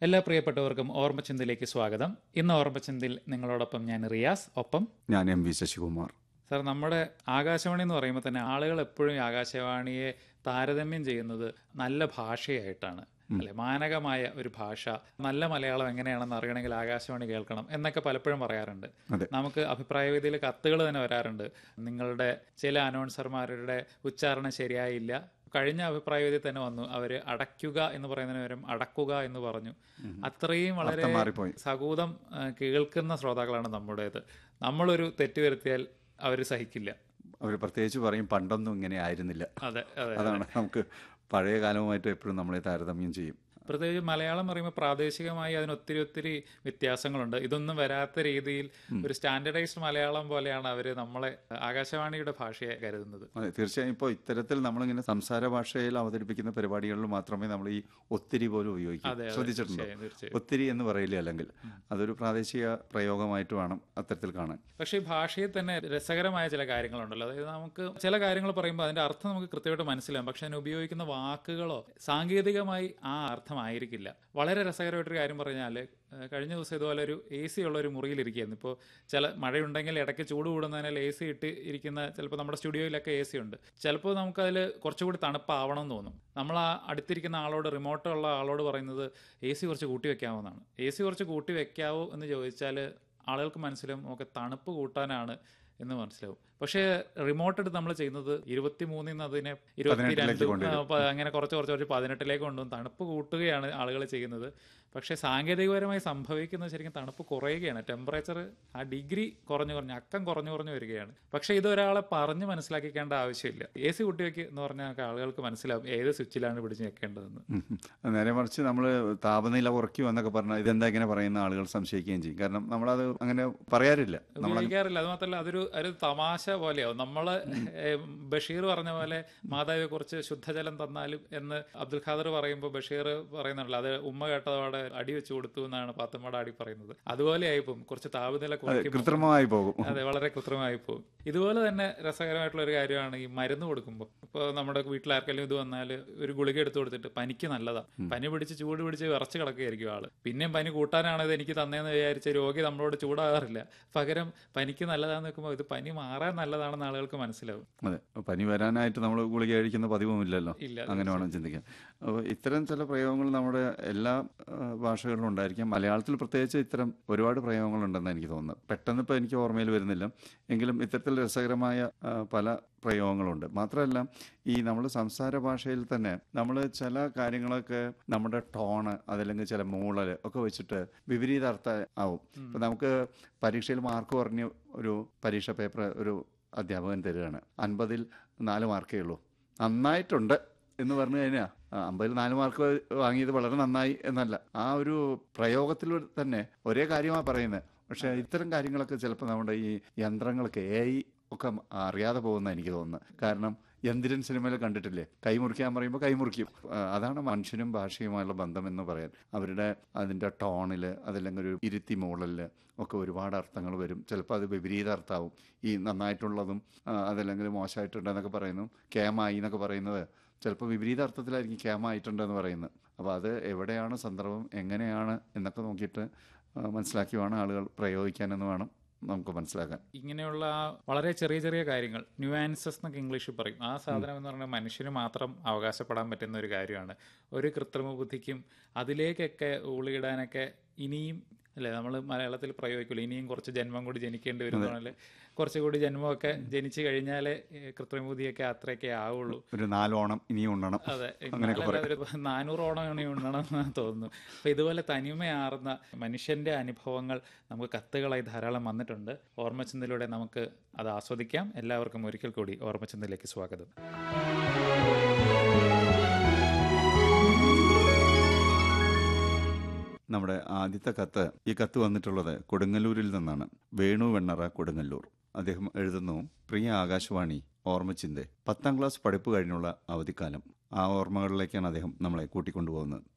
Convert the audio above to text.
എല്ലാ പ്രിയപ്പെട്ടവർക്കും ഓർമ്മചിന്തയിലേക്ക് സ്വാഗതം ഇന്ന് ഓർമ്മചിന്തയിൽ നിങ്ങളോടൊപ്പം ഞാൻ റിയാസ് ഒപ്പം ഞാൻ എം വി ശശികുമാർ സാർ നമ്മുടെ ആകാശവാണി എന്ന് പറയുമ്പോൾ തന്നെ ആളുകൾ എപ്പോഴും ഈ ആകാശവാണിയെ താരതമ്യം ചെയ്യുന്നത് നല്ല ഭാഷയായിട്ടാണ് അല്ലെ മാനകമായ ഒരു ഭാഷ നല്ല മലയാളം എങ്ങനെയാണെന്ന് അറിയണമെങ്കിൽ ആകാശവാണി കേൾക്കണം എന്നൊക്കെ പലപ്പോഴും പറയാറുണ്ട് അതെ. നമുക്ക് അഭിപ്രായ വേദിയിൽ കത്തുകൾ തന്നെ വരാറുണ്ട് നിങ്ങളുടെ ചില അനൗൺസർമാരുടെ ഉച്ചാരണം ശരിയായില്ല കഴിഞ്ഞ അഭിപ്രായ വേദിയിൽ തന്നെ വന്നു അവര് അടയ്ക്കുക എന്ന് പറയുന്നതിന് പകരം അടക്കുക എന്ന് പറഞ്ഞു അത്രയും വളരെ അർത്ഥം മാറിപ്പോയി സകൂതം ആ, കേൾക്കുന്ന ശ്രോതാക്കളാണ് നമ്മുടേത് നമ്മളൊരു തെറ്റ് വരുത്തിയാൽ അവർ സഹിക്കില്ല അവർ പ്രത്യേകിച്ച് പറയും പണ്ടൊന്നും ഇങ്ങനെ ആയിരുന്നില്ല അതെ അതെ അതാണ് നമുക്ക് പഴയ കാലവുമായിട്ട് എപ്പോഴും നമ്മളെ താരതമ്യം ചെയ്യും പ്രത്യേകിച്ച് മലയാളം പറയുമ്പോൾ പ്രാദേശികമായി അതിന് ഒത്തിരി ഒത്തിരി വ്യത്യാസങ്ങളുണ്ട് ഇതൊന്നും വരാത്ത രീതിയിൽ ഒരു സ്റ്റാൻഡർഡൈസ്ഡ് മലയാളം പോലെയാണ് അവർ നമ്മളെ ആകാശവാണിയുടെ ഭാഷയെ കരുതുന്നത് അതെ തീർച്ചയായും ഇപ്പോൾ ഇത്തരത്തിൽ നമ്മളിങ്ങനെ സംസാര ഭാഷയിൽ അവതരിപ്പിക്കുന്ന പരിപാടികളിൽ മാത്രമേ നമ്മൾ ഈ ഒത്തിരി പോലും ഉപയോഗിക്കൂ അതെ, അതെ, ശ്രദ്ധിച്ചിട്ടുണ്ടോ തീർച്ചയായും, തീർച്ചയായും. ഒത്തിരി എന്ന് പറയില്ല അല്ലെങ്കിൽ അതൊരു പ്രാദേശിക പ്രയോഗമായിട്ട് വേണം അത്തരത്തിൽ കാണാൻ പക്ഷേ ഈ ഭാഷയിൽ തന്നെ രസകരമായ ചില കാര്യങ്ങളുണ്ടല്ലോ അതായത് നമുക്ക് ചില കാര്യങ്ങൾ പറയുമ്പോൾ അതിന്റെ അർത്ഥം നമുക്ക് കൃത്യമായിട്ട് മനസ്സിലാവും പക്ഷെ അതിന് ഉപയോഗിക്കുന്ന വാക്കുകളോ സാങ്കേതികമായി ആ അർത്ഥമായിരിക്കില്ല വളരെ രസകരമായിട്ടൊരു കാര്യം പറഞ്ഞാൽ ഏഹ്, കഴിഞ്ഞ ദിവസം ഇതുപോലെ ഒരു എ സി ഉള്ള ഒരു മുറിയിലിരിക്കുകയായിരുന്നു ഇപ്പോൾ ചില മഴയുണ്ടെങ്കിൽ ഇടയ്ക്ക് ചൂട് കൂടുന്നതിനാൽ എ സി ഇട്ട് ഇരിക്കുന്ന ചിലപ്പോൾ നമ്മുടെ സ്റ്റുഡിയോയിലൊക്കെ എ സി ഉണ്ട് ചിലപ്പോൾ നമുക്കതിൽ കുറച്ചുകൂടി തണുപ്പാവണം എന്ന് തോന്നും നമ്മൾ ആ അടുത്തിരിക്കുന്ന ആളോട് റിമോട്ട് ഉള്ള ആളോട് പറയുന്നത് എ സി കുറച്ച് കൂട്ടി വെക്കാമെന്നാണ് എ സി കുറച്ച് കൂട്ടി വെക്കാവോ എന്ന് ചോദിച്ചാൽ ആളുകൾക്ക് മനസ്സിലാവും നമുക്ക് തണുപ്പ് കൂട്ടാനാണ് എന്ന് മനസ്സിലാവും പക്ഷേ റിമോട്ട് എടുത്ത് നമ്മൾ ചെയ്യുന്നത് ഇരുപത്തി മൂന്നിൽ നിന്ന് അതിനെ ഇരുപത്തിരണ്ട് പതിനെട്ടിലേക്ക് കൊണ്ടുവരും. ആ, പ- അങ്ങനെ കുറച്ച് കുറച്ച് കുറച്ച് പതിനെട്ടിലേക്ക് കൊണ്ടുവന്ന് തണുപ്പ് കൂട്ടുകയാണ് ആളുകൾ ചെയ്യുന്നത് പക്ഷേ സാങ്കേതികപരമായി സംഭവിക്കുന്നത് ശരിക്കും തണുപ്പ് കുറയുകയാണ് ടെമ്പറേച്ചർ ആ ഡിഗ്രി കുറഞ്ഞു കുറഞ്ഞ് അക്കം കുറഞ്ഞു കുറഞ്ഞു വരികയാണ് പക്ഷേ ഇത് ഒരാളെ പറഞ്ഞ് മനസ്സിലാക്കിക്കേണ്ട ആവശ്യമില്ല എ സി കുട്ടിവെക്ക് എന്ന് പറഞ്ഞാൽ നമുക്ക് ആളുകൾക്ക് മനസ്സിലാവും ഏത് സ്വിച്ചിലാണ് പിടിച്ച് ഞെക്കേണ്ടതെന്ന് ഉം ഉം. നേരെ മറിച്ച് നമ്മൾ താപനില കുറയ്ക്കും എന്നൊക്കെ പറഞ്ഞാൽ ഇതെന്താ ഇങ്ങനെ പറയുന്ന ആളുകൾ സംശയിക്കുകയും ചെയ്യും കാരണം നമ്മളത് അങ്ങനെ പറയാറില്ല നമ്മൾ ഉപയോഗിക്കാറില്ല അത് മാത്രമല്ല അതൊരു ഒരു തമാശ പോലെയാവും നമ്മള് ഏ, ബഷീർ പറഞ്ഞ പോലെ മാതാവിയെ കുറിച്ച് ശുദ്ധജലം തന്നാലും എന്ന് അബ്ദുൽ ഖാദർ പറയുമ്പോൾ ബഷീർ പറയുന്നുണ്ടല്ലോ അത് ഉമ്മ കേട്ടതോടെ അടി വെച്ച് കൊടുത്തു എന്നാണ് പാത്തമ്മയുടെ അടി പറയുന്നത് അതുപോലെ ആയിപ്പോവും കുറച്ച് താപനില കുറയ്ക്കും കൃത്രിമമായി പോകും അതെ വളരെ കൃത്രിമമായി പോകും ഇതുപോലെ തന്നെ രസകരമായിട്ടുള്ള ഒരു കാര്യമാണ് ഈ മരുന്ന് കൊടുക്കുമ്പോൾ ഇപ്പോൾ നമ്മുടെ വീട്ടിലാർക്കെങ്കിലും ഇത് വന്നാൽ ഒരു ഗുളിക എടുത്തു കൊടുത്തിട്ട് പനിക്ക് നല്ലതാ പനി പിടിച്ച് ചൂട് പിടിച്ച് വിറച്ച് കിടക്കുകയായിരിക്കും ആള് പിന്നെയും പനി കൂട്ടാനാണ് ഇത് എനിക്ക് തന്നേന്ന് വിചാരിച്ച രോഗി നമ്മളോട് ചൂടാകാറില്ല പകരം പനിക്ക് നല്ലതാന്ന് വെക്കുമ്പോൾ ഇത് പനി മാറാൻ നല്ലതാണെന്ന് ആളുകൾക്ക് മനസ്സിലാവും അതെ പനി വരാനായിട്ട് നമ്മൾ ഗുളിക കഴിക്കുന്ന പതിവുമില്ലല്ലോ ഇല്ല അങ്ങനെ വേണം ചിന്തിക്കാൻ അപ്പോൾ ഇത്തരം ചില പ്രയോഗങ്ങൾ നമ്മുടെ എല്ലാ ആ, ഭാഷകളിലും ഉണ്ടായിരിക്കാം മലയാളത്തിൽ പ്രത്യേകിച്ച് ഇത്തരം ഒരുപാട് പ്രയോഗങ്ങളുണ്ടെന്ന് എനിക്ക് തോന്നുന്നത് പെട്ടെന്ന് ഇപ്പോൾ എനിക്ക് ഓർമ്മയിൽ വരുന്നില്ല എങ്കിലും ഇത്തരത്തിൽ രസകരമായ ആ, പല പ്രയോഗങ്ങളുണ്ട് മാത്രമല്ല ഈ നമ്മൾ സംസാര ഭാഷയിൽ തന്നെ നമ്മൾ ചില കാര്യങ്ങളൊക്കെ നമ്മുടെ ടോണ് അതല്ലെങ്കിൽ ചില മൂളൽ ഒക്കെ വെച്ചിട്ട് വിപരീത അർത്ഥ ആവും ഇപ്പം നമുക്ക് പരീക്ഷയിൽ മാർക്ക് കുറഞ്ഞ് ഒരു പരീക്ഷ പേപ്പർ ഒരു അധ്യാപകൻ തരികയാണ് അൻപതിൽ നാല് മാർക്കേ ഉള്ളൂ നന്നായിട്ടുണ്ട് എന്ന് പറഞ്ഞു കഴിഞ്ഞാൽ അമ്പതിൽ നാല് മാർക്ക് വാങ്ങിയത് വളരെ നന്നായി എന്നല്ല ആ ഒരു പ്രയോഗത്തിൽ തന്നെ ഒരേ കാര്യമാണ് പറയുന്നത് പക്ഷെ ഇത്തരം കാര്യങ്ങളൊക്കെ ചിലപ്പോൾ നമ്മുടെ ഈ യന്ത്രങ്ങൾക്ക് എ ഐ ഒക്കെ അറിയാതെ പോകുന്ന എനിക്ക് തോന്നുന്നത് കാരണം യന്ത്രൻ സിനിമയിൽ കണ്ടിട്ടില്ലേ കൈമുറിക്കാൻ പറയുമ്പോൾ കൈമുറിക്കും ആ, അതാണ് മനുഷ്യനും ഭാഷയുമായുള്ള ബന്ധം എന്ന് പറയാൻ അവരുടെ അതിൻ്റെ ടോണിൽ അതല്ലെങ്കിൽ ഒരു ഇരുത്തി മൂളലിൽ ഒക്കെ ഒരുപാട് അർത്ഥങ്ങൾ വരും ചിലപ്പോൾ അത് വിപരീത അർത്ഥമാവും ഈ നന്നായിട്ടുള്ളതും ആ, അതല്ലെങ്കിൽ മോശമായിട്ടുണ്ടെന്നൊക്കെ പറയുന്നു കേമായി എന്നൊക്കെ പറയുന്നത് ചിലപ്പോൾ വിപരീത അർത്ഥത്തിലായിരിക്കും കേമായിട്ടുണ്ടെന്ന് പറയുന്നത് അപ്പോൾ അത് എവിടെയാണ് സന്ദർഭം എങ്ങനെയാണ് എന്നൊക്കെ നോക്കിയിട്ട് ആ, മനസ്സിലാക്കി വേണം ആളുകൾ പ്രയോഗിക്കാനെന്ന് വേണം നമുക്ക് മനസ്സിലാക്കാൻ ഇങ്ങനെയുള്ള ആ വളരെ ചെറിയ ചെറിയ കാര്യങ്ങൾ ന്യൂആൻസസ് എന്നൊക്കെ ഇംഗ്ലീഷിൽ പറയും ആ സാധനം എന്ന് പറഞ്ഞാൽ മനുഷ്യന് മാത്രം അവകാശപ്പെടാൻ പറ്റുന്ന ഒരു കാര്യമാണ് ഒരു കൃത്രിമ ബുദ്ധിക്കും അതിലേക്കൊക്കെ ഊളിയിടാനൊക്കെ ഇനിയും അല്ലേ നമ്മൾ മലയാളത്തിൽ പ്രയോഗിക്കില്ല ഇനിയും കുറച്ച് ജന്മം കൂടി ജനിക്കേണ്ടി വരും പറഞ്ഞാൽ കുറച്ചുകൂടി ജന്മമൊക്കെ ജനിച്ചു കഴിഞ്ഞാലേ ഈ കൃത്രിമ ബുദ്ധിയൊക്കെ അത്രയൊക്കെ ആവുള്ളൂ ഒരു നാലോണം ഇനിയും ഉണ്ണണം അതെ അങ്ങനെയൊക്കെ നാലല്ല, ഒരു നാനൂറോളം ഇനി ഉണ്ണണം എന്ന് തോന്നുന്നു അപ്പൊ ഇതുപോലെ തനിമയാർന്ന മനുഷ്യന്റെ അനുഭവങ്ങൾ നമുക്ക് കത്തുകളായി ധാരാളം വന്നിട്ടുണ്ട് ഓർമ്മചിന്തയിലൂടെ നമുക്ക് അത് ആസ്വദിക്കാം എല്ലാവർക്കും ഒരിക്കൽ കൂടി ഓർമ്മചിന്തയിലേക്ക് സ്വാഗതം നമ്മുടെ ആദ്യത്തെ കത്ത് ഈ കത്ത് വന്നിട്ടുള്ളത് കൊടുങ്ങല്ലൂരിൽ നിന്നാണ് വേണു വെണ്ണറ കൊടുങ്ങല്ലൂർ അദ്ദേഹം എഴുതുന്നു പ്രിയ ആകാശവാണി ഓർമ്മച്ചിന്ത പത്താം ക്ലാസ് പഠിപ്പ് കഴിഞ്ഞുള്ള അവധിക്കാലം ആ ഓർമ്മകളിലേക്കാണ് അദ്ദേഹം നമ്മളെ കൂട്ടിക്കൊണ്ടുപോകുന്നത്